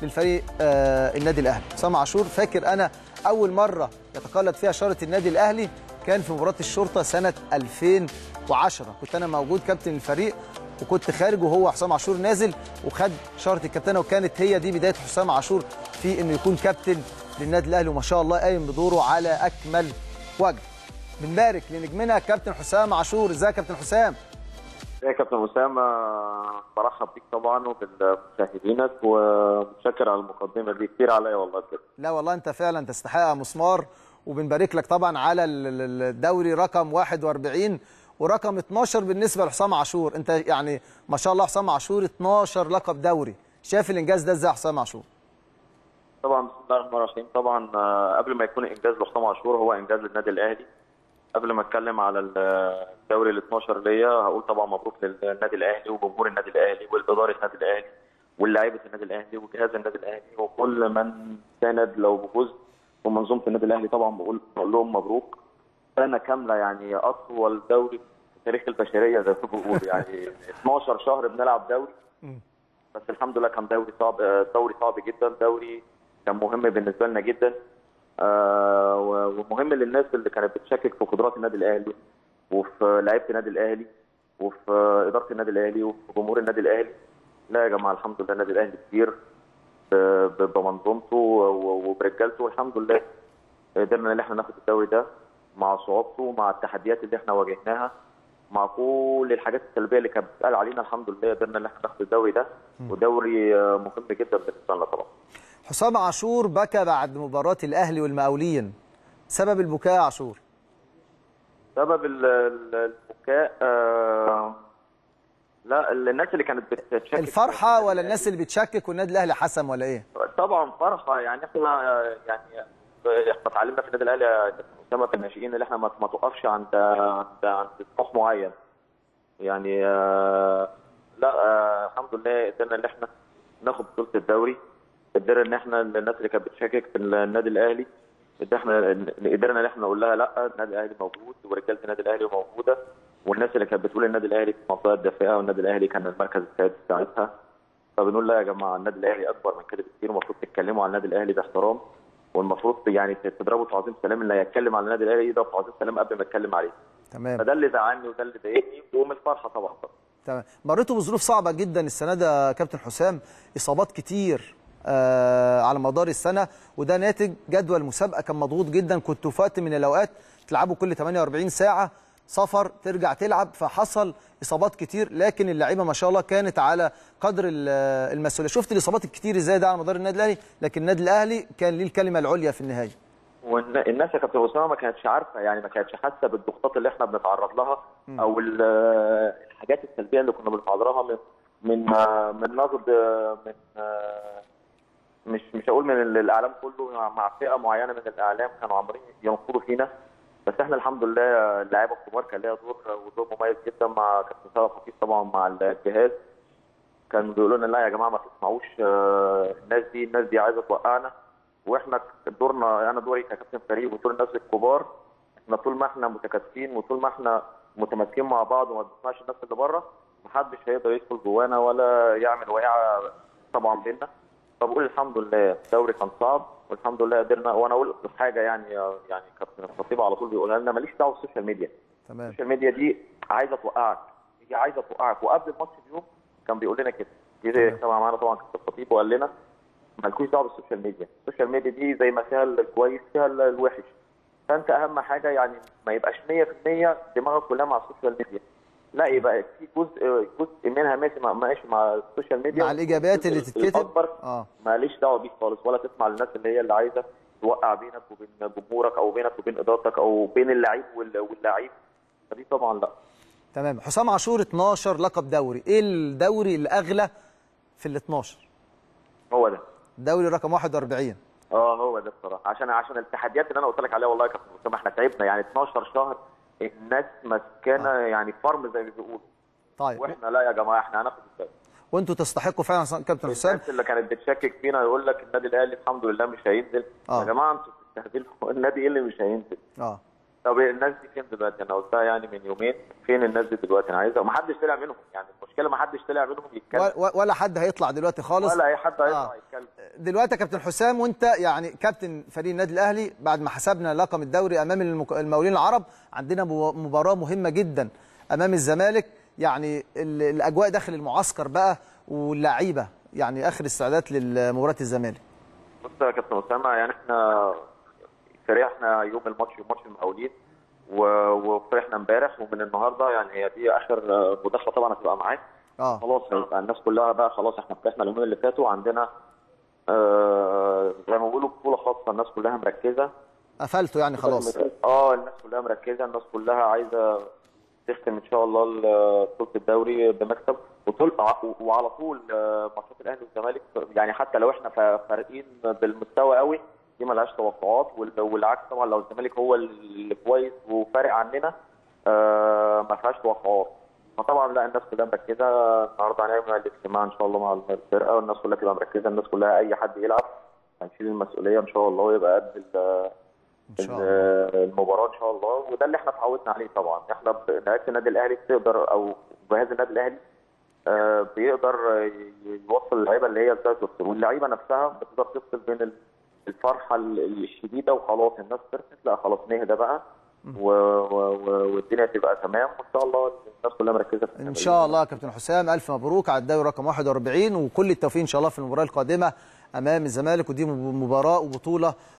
للفريق آه النادي الاهلي حسام عاشور فاكر انا اول مره يتقلد فيها شاره النادي الاهلي كان في مباراه الشرطه سنه 2010 كنت انا موجود كابتن الفريق وكنت خارج وهو حسام عاشور نازل وخد شاره الكابتنه وكانت هي دي بدايه حسام عاشور في انه يكون كابتن للنادي الاهلي وما شاء الله قايم بدوره على اكمل وجه بنبارك لنجمنا كابتن حسام عاشور ازيك يا كابتن حسام يا كابتن اسامه برحب بيك طبعا وبمشاهدينك ومتشكر على المقدمه دي كتير عليا والله كده لا والله انت فعلا تستحق مسمار وبنبارك لك طبعا على الدوري رقم 41 ورقم 12 بالنسبه لحسام عاشور انت يعني ما شاء الله حسام عاشور 12 لقب دوري شايف الانجاز ده ازاي حسام عاشور طبعا بسم الله الرحمن الرحيم طبعا قبل ما يكون انجاز لحسام عاشور هو انجاز للنادي الاهلي قبل ما اتكلم على الدوري ال 12 ليا هقول طبعا مبروك للنادي الاهلي وجمهور النادي الاهلي والاداره النادي الاهلي واللاعيبه النادي الاهلي وجهاز النادي الاهلي وكل من ساند لو بجزء ومنظومه النادي الاهلي طبعا بقول بقول لهم مبروك سنه كامله يعني اطول دوري في تاريخ البشريه زي ما بيقولوا يعني 12 شهر بنلعب دوري بس الحمد لله كان دوري صعب دوري صعب جدا دوري كان مهم بالنسبه لنا جدا آه ومهم للناس اللي كانت بتشكك في قدرات النادي الاهلي وفي لعيبه النادي الاهلي وفي اداره النادي الاهلي وفي جمهور النادي الاهلي لا يا جماعه الحمد لله النادي الاهلي كبير بمنظومته وبرجالته والحمد لله قدرنا ان احنا ناخد الدوري ده مع صعوبته مع التحديات اللي احنا واجهناها مع كل الحاجات السلبيه اللي كانت بتتقال علينا الحمد لله قدرنا ان احنا ناخد الدوري ده ودوري مهم جدا بالنسبه لنا طبعا حسام عاشور بكى بعد مباراة الأهلي والمقاولين سبب البكاء يا عاشور سبب البكاء آه لا الناس اللي كانت بتشكك الفرحة ولا الناس اللي بتشكك والنادي الأهلي حسم ولا إيه؟ طبعا فرحة يعني احنا يعني احنا اتعلمنا في النادي الأهلي يا أسامة في الناشئين اللي احنا ما توقفش عند عند عند طموح معين يعني آه لا آه الحمد لله قدرنا ان احنا ناخد بطولة الدوري قدرنا ان احنا الناس اللي كانت بتشكك في النادي الاهلي احنا قدرنا ان احنا نقول لها لا النادي الاهلي موجود ورجاله النادي الاهلي موجوده والناس اللي كانت بتقول النادي الاهلي في المنطقه الدافئه والنادي الاهلي كان المركز السادس ساعتها فبنقول لا يا جماعه النادي الاهلي اكبر من كده بكتير والمفروض تتكلموا عن النادي الاهلي باحترام والمفروض يعني تضربوا في عظيم سلام اللي هيتكلم عن النادي الاهلي يضرب في عظيم سلام قبل ما يتكلم عليه تمام فده اللي زعلني وده اللي ضايقني ومن الفرحه طبعا تمام مريتوا بظروف صعبه جدا السنه ده كابتن حسام اصابات كتير آه على مدار السنه وده ناتج جدول المسابقه كان مضغوط جدا كنتوا في وقت من الاوقات تلعبوا كل 48 ساعه سفر ترجع تلعب فحصل اصابات كتير لكن اللعيبه ما شاء الله كانت على قدر المسؤوليه شفت الاصابات الكتير ازاي ده على مدار النادي الاهلي لكن النادي الاهلي كان ليه الكلمه العليا في النهايه والناس يا كابتن اسامه ما كانتش عارفه يعني ما كانتش حاسه بالضغوطات اللي احنا بنتعرض لها او الحاجات السلبيه اللي كنا بنتعرض لها من من من نقد من مش مش هقول من الاعلام كله مع فئه معينه من الاعلام كانوا عمالين ينقضوا فينا بس احنا الحمد لله اللاعيبه الكبار كان ليها دور ودور مميز جدا مع كابتن سيد خطيب طبعا مع الجهاز كانوا بيقولوا لنا لا يا جماعه ما تسمعوش الناس دي الناس دي عايزه توقعنا واحنا دورنا انا دوري ككابتن فريق ودور الناس الكبار احنا طول ما احنا متكاتفين وطول ما احنا متماسكين مع بعض وما بنسمعش الناس اللي بره محدش هيقدر يدخل جوانا ولا يعمل وقعه طبعا بينا فبقول الحمد لله الدوري كان صعب والحمد لله قدرنا وانا اقول حاجه يعني يعني كابتن الخطيب على طول بيقولها لنا ماليش دعوه بالسوشيال ميديا تمام السوشيال ميديا دي عايزه توقعك هي عايزه توقعك وقبل الماتش بيوم كان بيقول لنا كده جه اجتمع معانا طبعا كابتن الخطيب وقال لنا مالكوش دعوه بالسوشيال ميديا السوشيال ميديا دي زي ما فيها الكويس فيها الوحش فانت اهم حاجه يعني ما يبقاش 100% دماغك كلها مع السوشيال ميديا لا يبقى في جزء جزء منها ماشي مع ماشي مع السوشيال ميديا مع الاجابات اللي تتكتب اه ماليش دعوه بيك خالص ولا تسمع للناس اللي هي اللي عايزه توقع بينك وبين جمهورك او بينك وبين ادارتك او بين اللعيب واللعيب فدي طبعا لا تمام حسام عاشور 12 لقب دوري ايه الدوري الاغلى في ال 12 هو ده دوري رقم 41 اه هو ده بصراحه عشان عشان التحديات اللي انا قلت لك عليها والله يا كابتن اسامه احنا تعبنا يعني 12 شهر الناس مسكانه آه. يعني فارم زي ما بيقولوا طيب واحنا لا يا جماعه احنا هناخد الدوري وانتوا تستحقوا فعلا كابتن حسام الناس اللي كانت بتشكك فينا يقول لك النادي الاهلي الحمد لله مش هينزل آه. يا جماعه انتوا بتستهبلوا النادي ايه اللي مش هينزل اه طب الناس دي فين دلوقتي انا قلتها يعني من يومين فين الناس دي دلوقتي انا عايزها ومحدش طلع منهم يعني المشكله محدش طلع منهم يتكلم ولا حد هيطلع دلوقتي خالص ولا اي حد هيطلع آه. يتكلم دلوقتي يا كابتن حسام وانت يعني كابتن فريق النادي الاهلي بعد ما حسبنا لقب الدوري امام المك- المقاولين العرب عندنا مو- مباراه مهمه جدا امام الزمالك يعني ال- الاجواء داخل المعسكر بقى واللعيبه يعني اخر استعدادات لمباراه الزمالك بص يا كابتن اسامه يعني احنا فرحنا يوم الماتش يوم ماتش المقاولين و- وفرحنا امبارح ومن النهارده يعني هي دي اخر مداخله طبعا هتبقى معاك اه خلاص هيبقى الناس كلها بقى خلاص احنا فرحنا اليومين اللي فاتوا عندنا آه زي ما بيقولوا بطوله خاصه الناس كلها مركزه قفلته يعني خلاص اه الناس كلها مركزه الناس كلها عايزه تختم ان شاء الله ال- بطوله الدوري بمكسب وطول وعلى طول آه، ماتشات الاهلي والزمالك يعني حتى لو احنا فا- فارقين بالمستوى قوي دي ملهاش توقعات وال- والعكس طبعا لو الزمالك هو اللي كويس وفارق عننا آه، ما فيهاش توقعات فطبعا لا الناس كلها مركزه النهارده هنعمل الاجتماع ان شاء الله مع الفرقه والناس كلها تبقى مركزه الناس كلها اي حد يلعب هنشيل المسؤوليه ان شاء الله ويبقى قد ال- ان شاء الله المباراه ان شاء الله وده اللي احنا اتعودنا عليه طبعا احنا ب- لعيبه النادي الاهلي بتقدر او جهاز النادي الاهلي آه، بيقدر ي- يوصل اللعيبه اللي هي ازاي تفصل واللعيبه نفسها بتقدر تفصل بين ال- الفرحه ال- الشديده وخلاص الناس فرحت لا خلاص نهدى بقى و... و... و... والدنيا تبقى تمام وان شاء الله الناس كلها مركزه في ان التمرين. شاء الله يا كابتن حسام الف مبروك على الدوري رقم 41 وكل التوفيق ان شاء الله في المباراه القادمه امام الزمالك ودي مباراه وبطوله